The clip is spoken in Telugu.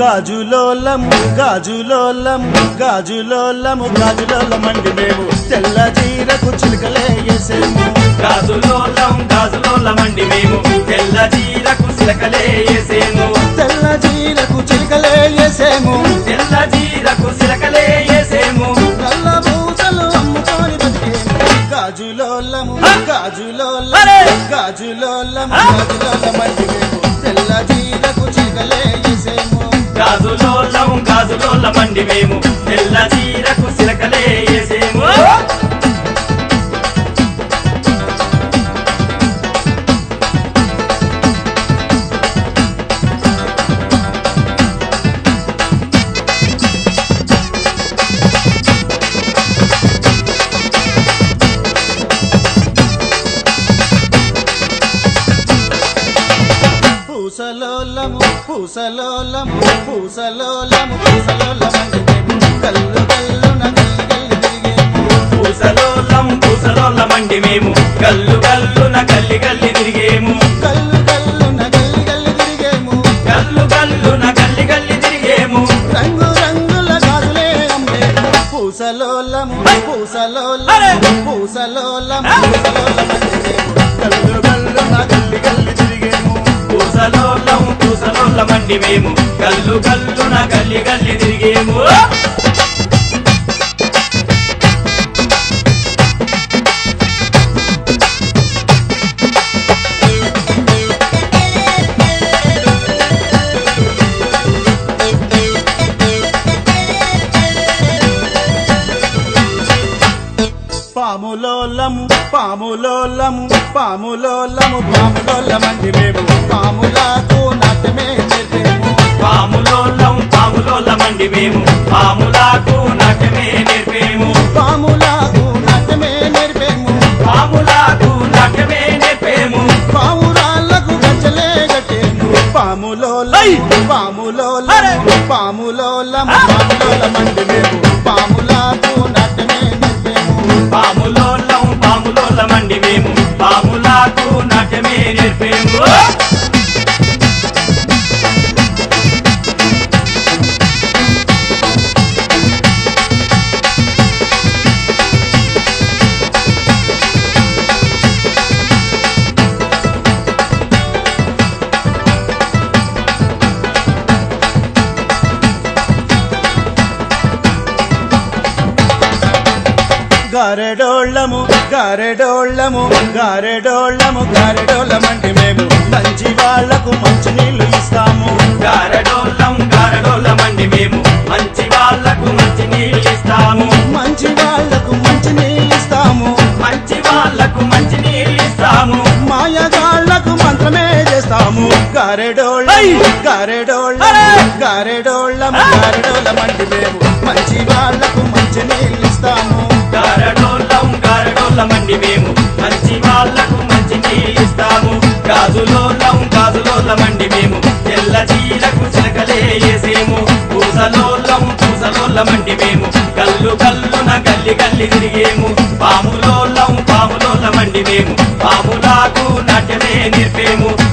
గాజులోలము గాజులోలము గాజులోలము గాజులోలమండి మేము తెల్ల జీరకు చిలుకలే వేసేము గాజులోలం గాజులోలమండి మేము తెల్ల చీరకు సిలకలే వేసేము తెల్ల జీరకు చిలుకలే వేసేము తెల్ల చీరకు సిలకలే వేసేము నల్ల పూసలు అమ్ముకొని బతికేము గాజులోలము గాజులోలము అరే! గాజులోలము గాజులోలమండి మేము తెల్ల జీరకు చిలుకలే వేసేము గాజులోలం గాజులోలమండి మేము తెల్ల చీరకు సిలకలే వేసేము పూసలోలము పూసలోలము పూసలోలము పూసలోలమండి మేము కల్లు కల్లున గల్లి గల్లి తిరిగేము పూసలోలం పూసలోలమండి మేము గల్లు గల్లున గల్లి గల్లి తిరిగేము కల్లు కల్లున గల్లి గల్లి తిరిగేము గల్లు గల్లున గల్లి గల్లి తిరిగేము రంగు రంగుల గాజులే అమ్మేము పూసలోలము పూసలోలము పూసలోలము పూసలోలమండి మేము కల్లు కల్లున గల్లి గల్లి తిరిగేము పూసలోలం పూసలోలమండి మేము గల్లు గల్లున గల్లి గల్లి తిరిగేము పాములోలము పాములోలము పాములోలము పాములోలమండి మేము పాములకు నాట్యమే నేర్పేము పాములోలం పాములోలమండి మేము పాములకు నాట్యమే నేర్పేము పాములకు నాట్యమే నేర్పేము పాములకు నాట్యమే నేర్పేము పావురాళ్లకు గచ్చలే కట్టేము పాములోలము పాములోలము పాములోలము పాములోలమండి మేము పాములకు నాట్యమే నేర్పేము పాములోలం పాములోలమండి మేము పాములకు నాట్యమే నేర్పేము గారెడోళ్ళము గారెడోళ్ళము గారెడోళ్ళము గారెడోళ్ళమండి మేము మంచి వాళ్లకు మంచి నీళ్లు ఇస్తాము గారడోళ్ళం గారడోళ్ళమండి మేము మంచి వాళ్ళకు మంచి నీళ్ళు ఇస్తాము మంచి వాళ్లకు మంచి నీళ్లు ఇస్తాము మంచి వాళ్ళకు మంచి నీళ్ళు ఇస్తాము మాయగాళ్లకు మంత్రమే చేస్తాము గారెడోళ్ళ గారెడోళ్ళ గారెడోళ్ళము గారెడోళ్ళమండి మేము మంచి వాళ్లకు మంచి నీళ్లు ఇస్తాము గారడోళ్ళం గారడోళ్ళమండి మేము మంచి వాళ్ళకు మంచి నీళ్ళు ఇస్తాము గాజులోళ్ళం గాజులోళ్ళమండి మేము తెల్ల చీరకు చిలకలే వేసేము పూసలోళ్ళం పూసలోళ్ళమండి మేము కల్లు కల్లున గల్లి గల్లి తిరిగేము పాములోళ్ళం పాములోళ్ళమండి మేము పాములాకు నాట్యమే నేర్పేము